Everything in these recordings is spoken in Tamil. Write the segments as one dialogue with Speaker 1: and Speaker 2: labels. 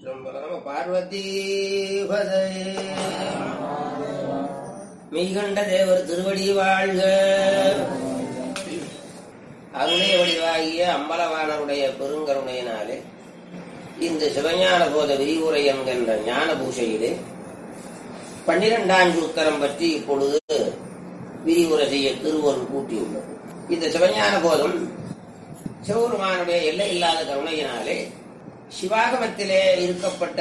Speaker 1: திருச்சிற்றம்பலம் பார்வதீபதே மெய்கண்ட தேவர் திருவடி வாழ்க அருளே வடிவாகிய அம்பலவானருடைய பெருங்கருணையினாலே இந்த சிவஞான போத விரிவுரை என்கின்ற ஞான பூஷையிலே பன்னிரெண்டாம் சூத்திரம் பற்றி இப்பொழுது விரிவுரை செய்ய திருவருள் கூட்டியுள்ளது இந்த சிவஞான போதம் சிவபெருமானுடைய எல்லை இல்லாத கருணையினாலே சிவாகமத்திலே இருக்கப்பட்ட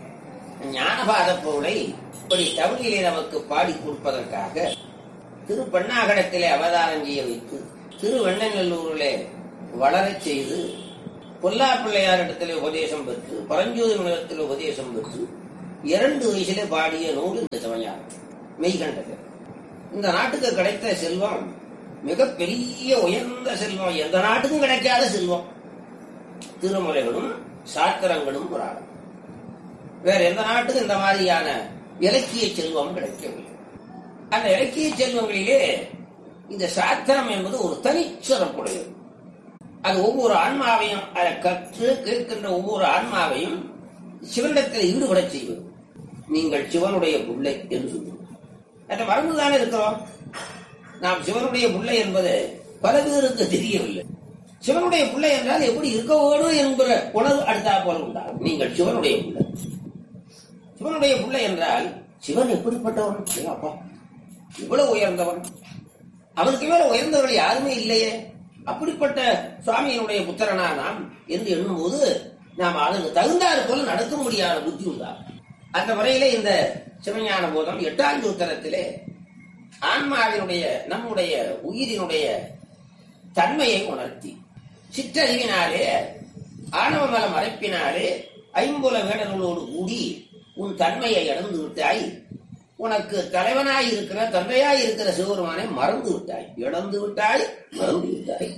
Speaker 1: ஞானபாத பொருளை இப்படி தமிழிலே நமக்கு பாடி கொடுப்பதற்காக திரு பெண்ணாகடத்திலே அவதாரம் செய்ய வைத்து திரு வெண்ணநல்லூரிலே வளரச் செய்து பொல்லா பிள்ளையாரிடத்திலே உபதேசம் பெற்று பரஞ்சோதி நிலத்தில் உபதேசம் பெற்று இரண்டு வயசிலே பாடிய நூல் இந்த சிவஞானம் மெய்கண்டது இந்த நாட்டுக்கு கிடைத்த செல்வம் மிக பெரிய உயர்ந்த செல்வம் எந்த நாட்டுக்கும் கிடைக்காத செல்வம் திருமுறைகளும் சாத்திரங்களும் புராணம் வேற எந்த நாட்டுக்கும் இந்த மாதிரியான இலக்கிய செல்வம் கிடைக்கவில்லை அந்த இலக்கிய செல்வங்களிலே இந்த சாத்திரம் என்பது ஒரு தனிச்சிறப்புடையது அது ஒவ்வொரு ஆன்மாவையும் அதை கற்று கேட்கின்ற ஒவ்வொரு ஆன்மாவையும் சிவனிடத்தில் ஈடுபட செய்வது நீங்கள் சிவனுடைய பிள்ளை என்று சொல்லுவோம் அதை மறந்துதானே இருக்கிறோம் நாம் சிவனுடைய பிள்ளை என்பது பல பேருக்கு தெரியவில்லை சிவனுடைய பிள்ளை என்றால் எப்படி இருக்க வேணும் என்கிற உணர்வு அடுத்தா போல உண்டாகும் நீங்கள் சிவனுடைய பிள்ளை சிவனுடைய பிள்ளை என்றால் சிவன் எப்படிப்பட்டவன் ஏ அப்பா இவ்வளவு உயர்ந்தவன் அவருக்கு மேல உயர்ந்தவர்கள் யாருமே இல்லையே அப்படிப்பட்ட சுவாமியினுடைய புத்திரனா நாம் என்று எண்ணும்போது நாம் அதற்கு தகுந்தாறு போல நடக்க முடியாத புத்தி உண்டாகும் அந்த முறையிலே இந்த சிவஞான போதம் எட்டாம் சூத்திரத்திலே ஆன்மாவினுடைய நம்முடைய உயிரினுடைய தன்மையை உணர்த்தி சிற்றறிவினாலே ஆணவ மல மறைப்பினாலே ஐம்புல வேடர்களோடு கூடி உன் தன்மையை இழந்து விட்டாய் உனக்கு தலைவனாய் இருக்கிற தந்தையாய் இருக்கிற சிவபெருமானை மறந்து விட்டாய் இழந்து விட்டாய் மறந்து விட்டாய்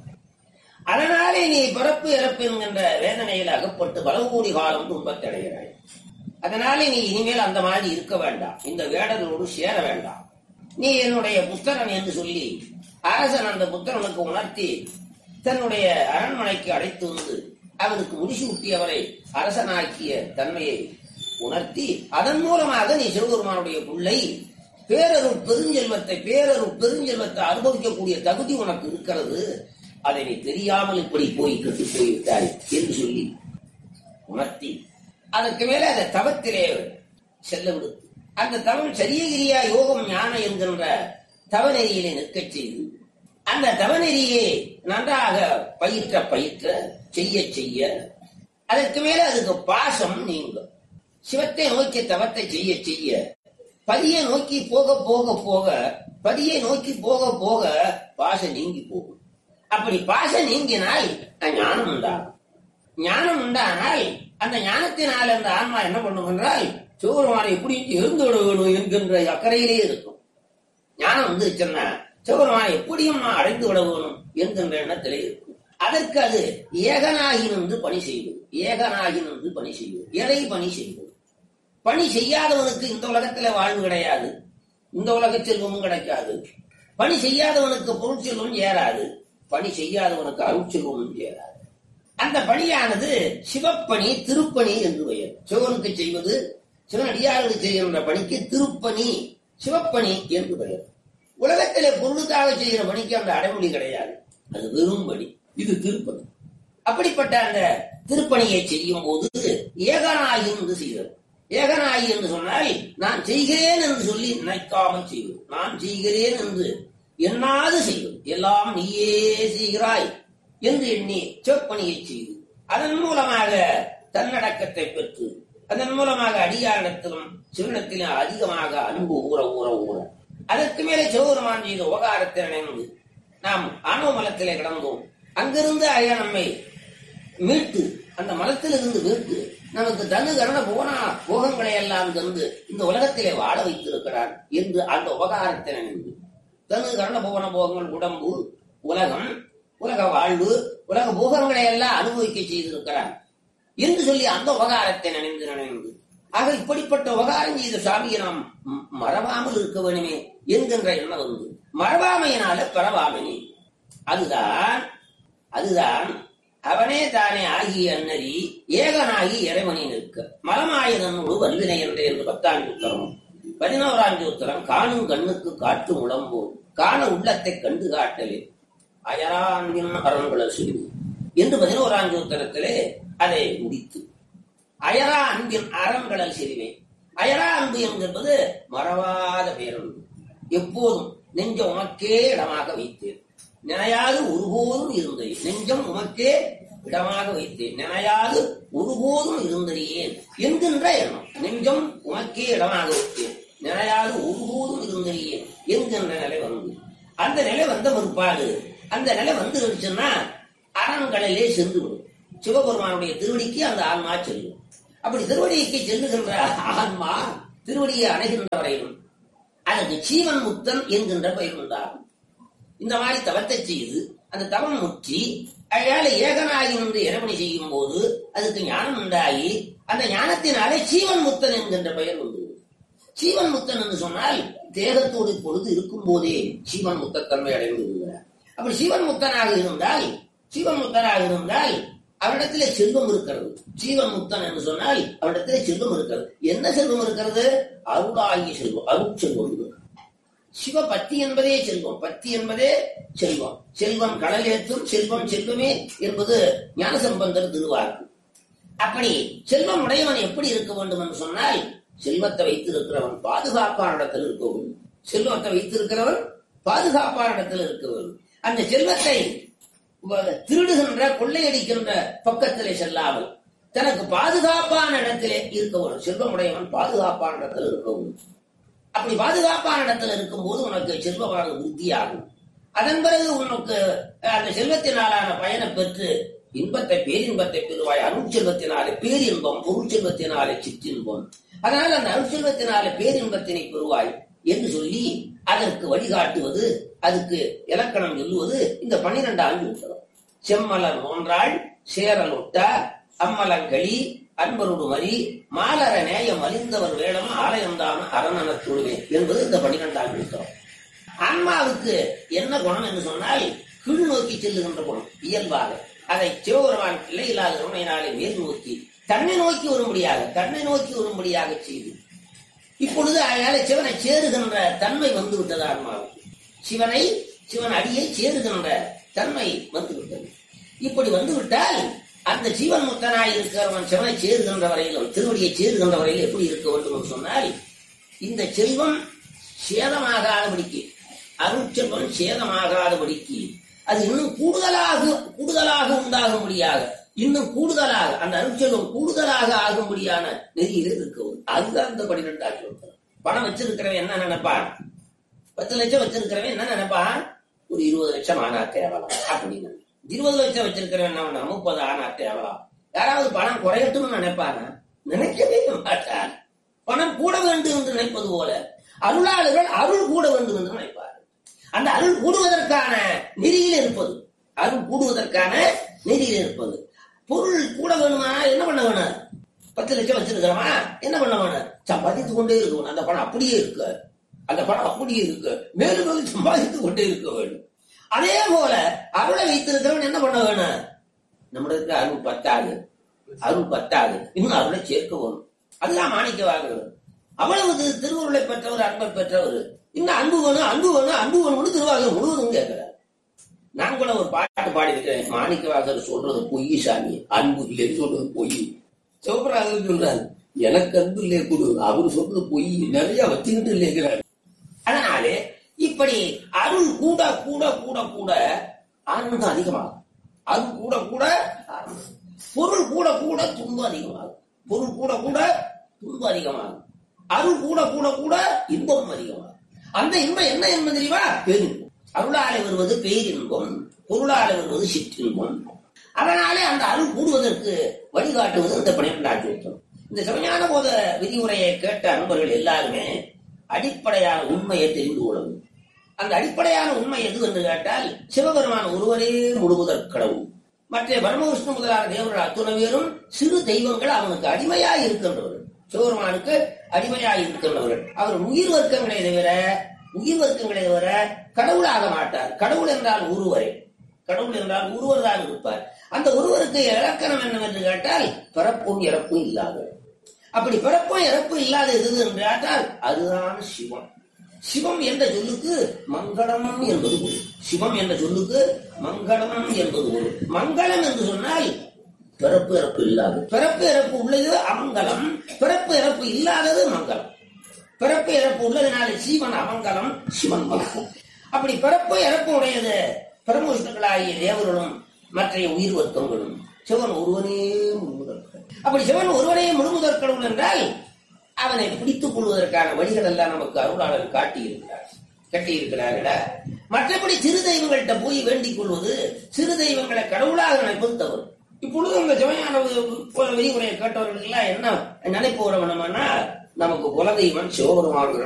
Speaker 1: அதனாலே நீ பிறப்பு இறப்பு என்கின்ற வேதனையில் அகப்பட்டு பல கோடி காலம் துன்பத்தடைகிறாய் அதனாலே நீ இனிமேல் அந்த மாதிரி இருக்க வேண்டாம் இந்த வேடர்களோடு சேர வேண்டாம் நீ என்னுடைய புத்தரன் என்று சொல்லி அரசன் அந்த புத்தரனுக்கு உணர்த்தி தன்னுடைய அரண்மனைக்கு அழைத்து வந்து அவனுக்கு முடிசூட்டி அவரை அரசனாக்கிய தன்மையை உணர்த்தி அதன் மூலமாக நீ சிவபெருமானுடைய பிள்ளை பேரருள் பெருஞ்செல்வத்தை பேரருள் பெருஞ்செல்வத்தை அனுபவிக்கக்கூடிய தகுதி உனக்கு இருக்கிறது அதை நீ தெரியாமல் இப்படி போய் கெட்டு போய்விட்டாய் என்று சொல்லி உணர்த்தி அதற்கு மேல அந்த தவத்திலே செல்ல விடுத்து அந்த தவம் சரியகிரியா யோகம் ஞானம் என்கின்ற தவநெறியிலே நிற்கச் செய்து அந்த தவநெறியை நன்றாக பயிற்ற பயிற்ற செய்ய செய்ய அதற்கு மேல அதுக்கு பாசம் நீங்கும் சிவத்தை நோக்கி தவத்தை செய்ய செய்ய பதியை நோக்கி போக போக போக பதியை நோக்கி போக போக பாசம் நீங்கி போகும் அப்படி பாசம் நீங்கினால் ஞானம் உண்டாகும் ஞானம் உண்டானால் அந்த ஞானத்தினால் அந்த ஆன்மா என்ன பண்ணும் என்றால் சிவபெருமானை எப்படி இருந்து விட வேணும் என்கின்ற அக்கறையிலே இருக்கும் ஞானம் வந்துருச்சுன்னா சிவபெருமானை எப்படியும் நான் அடைந்து விட வேணும் என்கின்ற எண்ணத்திலே இருக்கும் அதற்கு அது ஏகனாகி நின்று பணி செய்வது ஏகனாகி நின்று பணி செய்வது எதை பணி செய்வது பணி செய்யாதவனுக்கு இந்த உலகத்துல வாழ்வு கிடையாது இந்த உலக செல்வமும் கிடைக்காது பணி செய்யாதவனுக்கு பொருள் செல்வம் ஏறாது பணி செய்யாதவனுக்கு அருட்செல்வமும் ஏறாது அந்த பணியானது சிவப்பணி திருப்பணி என்று பெயர் சிவனுக்கு செய்வது சிவனடியார்களுக்கு செய்கின்ற பணிக்கு திருப்பணி சிவப்பணி என்று பெயர் உலகத்திலே பொருளுக்காக செய்கிற பணிக்கு அந்த அடைமொழி கிடையாது அது வெறும் பணி இது திருப்பணி அப்படிப்பட்ட அந்த திருப்பணியை செய்யும் போது ஏகனாகி என்று செய்வது ஏகனாகி என்று சொன்னால் நான் செய்கிறேன் என்று சொல்லி நினைக்காமல் செய்வது நான் செய்கிறேன் என்று எண்ணாது செய்வது எல்லாம் நீயே செய்கிறாய் என்று எண்ணி சிவப்பணியை செய்து அதன் மூலமாக தன்னடக்கத்தை பெற்று அதன் மூலமாக அடியாரிடத்திலும் சிவனத்திலும் அதிகமாக அன்பு ஊற ஊற ஊற அதற்கு மேலே சிவபெருமான் செய்த உபகாரத்தை நினைந்து நாம் ஆணவ மலத்திலே கிடந்தோம் அங்கிருந்து ஐயா நம்மை மீட்டு அந்த மலத்திலிருந்து மீட்டு நமக்கு தனு கரண போனா போகங்களை எல்லாம் தந்து இந்த உலகத்திலே வாழ வைத்திருக்கிறார் என்று அந்த உபகாரத்தை நினைந்து தனு கரண போகன போகங்கள் உடம்பு உலகம் உலக வாழ்வு உலக போகங்களை எல்லாம் அனுபவிக்க செய்திருக்கிறார் என்று சொல்லி அந்த உபகாரத்தை நினைந்து நினைந்து ஆக இப்படிப்பட்ட உபகாரம் செய்த சாமியை நாம் மறவாமல் இருக்க வேணுமே என்கின்ற எண்ணம் வந்து மறவாமையினால பரவாமனி அதுதான் அதுதான் அவனே தானே ஆகிய அன்னரி ஏகனாகி இறைவனி நிற்க மலமாயதனோடு வல்வினை என்று என்று பத்தாம் உத்தரம் பதினோராம் உத்தரம் காணும் கண்ணுக்கு காட்டு உளம்போ காண உள்ளத்தை கண்டு காட்டலே அயரான்பின் அரண்கள செய்து என்று பதினோராம் உத்தரத்திலே அதை முடித்து அயரா அன்பின் அறங்கடல் சிறுவை அயரா அன்பு என்பது மறவாத பேரன்பு எப்போதும் நெஞ்சம் உமக்கே இடமாக வைத்தேன் நினையாது ஒருபோதும் இருந்தது நெஞ்சம் உமக்கே இடமாக வைத்தேன் நினையாது ஒருபோதும் இருந்தறியேன் என்கின்ற எண்ணம் நெஞ்சம் உமக்கே இடமாக வைத்தேன் நினையாது ஒருபோதும் இருந்தறியேன் என்கின்ற நிலை வந்து அந்த நிலை வந்த பிற்பாடு அந்த நிலை வந்துருச்சுன்னா அரண்களிலே சென்று விடும் சிவபெருமானுடைய திருவடிக்கு அந்த ஆன்மா செல்லும் அப்படி திருவடிக்கு செல்லுகின்ற ஆன்மா திருவடியை அணைகின்ற வரையிலும் அதற்கு ஜீவன் முத்தன் என்கின்ற பெயர் உண்டாகும் இந்த மாதிரி தவத்தை செய்து அந்த தவம் முற்றி அயால ஏகனாகி நின்று இறைவனை செய்யும் போது அதுக்கு ஞானம் உண்டாகி அந்த ஞானத்தினாலே ஜீவன் முத்தன் என்கின்ற பெயர் உண்டு ஜீவன் முத்தன் என்று சொன்னால் தேகத்தோடு பொழுது இருக்கும் போதே ஜீவன் முத்தத்தன்மை அடைந்து விடுகிறார் அப்படி ஜீவன் முத்தனாக இருந்தால் ஜீவன் முத்தனாக இருந்தால் அவரிடத்திலே செல்வம் இருக்கிறது ஜீவன் முத்தன் என்று சொன்னால் அவரிடத்திலே செல்வம் இருக்கிறது என்ன செல்வம் இருக்கிறது அருளாகிய செல்வம் அருள் செல்வம் இருக்கிறது. சிவ பக்தி என்பதே செல்வம் பக்தி என்பதே செல்வம் செல்வம் கடலேற்றும் செல்வம் செல்வமே என்பது ஞானசம்பந்தர் திருவாக்கு அப்படி செல்வம் உடையவன் எப்படி இருக்க வேண்டும் என்று சொன்னால் செல்வத்தை வைத்திருக்கிறவன் பாதுகாப்பான இடத்தில் இருக்க வேண்டும் செல்வத்தை வைத்திருக்கிறவன் பாதுகாப்பான இடத்தில் இருக்க வேண்டும் அந்த செல்வத்தை வ- திருடுகின்ற கொள்ளையடிக்கின்ற பக்கத்திலே செல்லாமல் தனக்கு பாதுகாப்பான இடத்திலே இருக்க வேண்டும் செல்வமுடையவன் பாதுகாப்பான இடத்தில் இருக்க வேண்டும் அப்படி பாதுகாப்பான இடத்துல இருக்கும்போது உனக்கு செல்வமானது விருத்தியாகும் அதன் பிறகு உனக்கு அஹ், அந்த செல்வத்தினாலான பயனை பெற்று இன்பத்தை பேரின்பத்தை பெறுவாய் அருட்செல்வத்தினாலே பேரின்பம் பொருட்செல்வத்தினாலே சிற்றின்பம் அதனால் அந்த அருட்செல்வத்தினாலே பேரின்பத்தினை பெறுவாய் என்று சொல்லி அதற்கு வழிகாட்டுவது அதுக்கு இலக்கணம் சொல்லுவது இந்த பன்னிரெண்டாம் சூத்திரம் செம்மலர் ஒன்றாள் சேரல் ஒட்டா அம்மலங்களி அன்பருடு மறி மாலர நேயம் அழிந்தவர் வேடம் ஆலயம்தான் அரணன தொழுவேன் என்பது இந்த பன்னிரெண்டாம் சூத்திரம் ஆன்மாவுக்கு என்ன குணம் என்று சொன்னால் கீழ் நோக்கி செல்லுகின்ற குணம் இயல்பாக அதை சிவபெருமான் பிள்ளை இல்லாத கருணையினாலே மேல் நோக்கி தன்னை நோக்கி வரும்படியாக தன்னை நோக்கி வரும்படியாக செய்து இப்பொழுது அயால சிவனை சேருகின்ற தன்மை வந்து விட்டது ஆன்மாவுக்கு சிவனை சிவன் அடியை சேருகின்ற தன்மை வந்து விட்டது இப்படி வந்துவிட்டால் அந்த ஜீவன் முக்தனாய் இருக்கிறவன் சிவனை சேருகின்ற வரையிலும் திருவடியை சேருகின்ற வரையிலும் எப்படி இருக்க வேண்டும் என்று சொன்னால் இந்த செல்வம் சேதமாகாதபடிக்கு அருட்செல்வம் சேதமாகாதபடிக்கு அது இன்னும் கூடுதலாக கூடுதலாக உண்டாகும்படியாக இன்னும் கூடுதலாக அந்த அருட்செல்வம் கூடுதலாக ஆகும்படியான நெறியில் இருக்கவும் அதுதான் அந்த பன்னிரெண்டாம் சொல்றது பணம் வச்சிருக்கிறவன் என்ன நினைப்பான் பத்து லட்சம் வச்சிருக்கிறவன் என்ன நினைப்பான் ஒரு இருபது லட்சம் ஆனா தேவலாம் அப்படின்னு இருபது லட்சம் வச்சிருக்கிறவன் என்ன பண்ணான்? முப்பது ஆனா தேவலாம் யாராவது பணம் குறையட்டும்னு நினைப்பானா நினைக்கவே மாட்டான் பணம் கூட வேண்டும் என்று நினைப்பது போல அருளாளர்கள் அருள் கூட வேண்டும் என்று நினைப்பார் அந்த அருள் கூடுவதற்கான நெறியில் இருப்பது அருள் கூடுவதற்கான நெறியில் இருப்பது பொருள் கூட வேணுமா என்ன பண்ண வேணும் பத்து லட்சம் வச்சிருக்கிறோமா என்ன பண்ண வேணும் சம்பாதித்து கொண்டே இருக்க வேணும் அந்த பணம் அப்படியே இருக்கு அந்த பணம் அப்படியே இருக்கு மேலும் மேலும் சம்பாதித்து கொண்டே இருக்க வேண்டும் அதே போல அருளை வைத்திருக்கிறவன் என்ன பண்ண வேணும் நம்மளுக்கு அருள் பத்தாது அருள் பத்தாது இன்னும் அருளை சேர்க்க வேணும் அதுதான் மாணிக்க வாங்குறது அவ்வளவு திரு- திருவுருளை பெற்றவர் அன்பை பெற்றவர் இன்னும் அன்பு வேணும் அன்பு வேணும் அன்பு வேணும்னு திருவாரூர் முழுவதும் கேட்கிறார் நான் கூட ஒரு பாட்டு பாடி இருக்கிறேன் மாணிக்க வாசகர் சொல்றது பொய் சாமி அன்பு இல்லைன்னு சொல்றது பொய் சிவபிரகாசர் சொல்றாரு எனக்கு அன்பு இல்லை கொடு அவரு சொல்றது பொய் நிறைய வச்சுக்கிட்டு இல்லைங்கிறாரு அதனாலே இப்படி அருள் கூட கூட கூட கூட ஆனந்தம் அதிகமாகும் அருள் கூட கூட ஆனந்தம். பொருள் கூட கூட துன்பம் அதிகமாகும் பொருள் கூட கூட துன்பம் அதிகமாகும் அருள் கூட கூட கூட இன்பம் அதிகமாகும் அந்த இன்பம் என்ன என்பது தெரியுமா பேரின்பம் அருளாலே வருவது பேரின்பம் பொருளாலே வருவது சிற்றின்பம் அதனாலே அந்த அருள் கூடுவதற்கு வழிகாட்டுவது இந்த பன்னிரெண்டாம் சூத்திரம் இந்த சிவஞான போத விதிமுறையை கேட்ட அன்பர்கள் எல்லாருமே அடிப்படையான உண்மையை தெரிந்து கொள்ள வேண்டும் அந்த அடிப்படையான உண்மை எது என்று கேட்டால் சிவபெருமான் ஒருவரே முழுவதற் கடவுள் மற்ற பரமவிஷ்ணு முதலான தேவர்கள் அத்துணை பேரும் சிறு தெய்வங்கள் அவனுக்கு அடிமையாய் இருக்கின்றவர்கள் சிவபெருமானுக்கு அடிமையாய் இருக்கின்றவர்கள் அவர் உயிர் வர்க்கங்களை தவிர உயிர் வர்க்கங்களை தவிர கடவுளாக மாட்டார் கடவுள் என்றால் ஒருவரே கடவுள் என்றால் ஒருவர் தான் இருப்பார் அந்த ஒருவருக்கு இலக்கணம் என்னவென்று கேட்டால் பிறப்பும் இறப்பும் இல்லாதது அப்படி பிறப்பும் இறப்பும் இல்லாத எது என்று கேட்டால் அதுதான் சிவம் சிவம் என்ற சொல்லுக்கு மங்களம் என்பது பொருள் சிவம் என்ற சொல்லுக்கு மங்களம் என்பது பொருள் மங்களம் என்று சொன்னால் பிறப்பு இறப்பு இல்லாதது பிறப்பு இறப்பு உள்ளது அமங்கலம் பிறப்பு இறப்பு இல்லாதது மங்களம் பிறப்பு இறப்பு உள்ளதுனால சீவன் அமங்கலம் சிவன் மங்களம் அப்படி பிறப்பு இறப்பு உடையது பிரமுஷ்டங்களாகிய தேவர்களும் மற்ற உயிர் வர்க்கங்களும் சிவன் ஒருவனே முழுமுதற்கள் அப்படி சிவன் ஒருவனே முழுமுதற்கள் என்றால் அவனை பிடித்துக் கொள்வதற்கான வழிகள் எல்லாம் நமக்கு அருளாளர் காட்டியிருக்கிறார் கட்டியிருக்கிறார்களா மற்றபடி சிறு தெய்வங்கள்ட்ட போய் வேண்டிக் கொள்வது சிறு தெய்வங்களை கடவுளாக நினைப்பது தவறு இப்பொழுது அந்த சிவஞான விதிமுறையை கேட்டவர்களுக்கெல்லாம் என்ன நினைப்பு வர வேணுமானா நமக்கு குலதெய்வம் சிவபெருமான்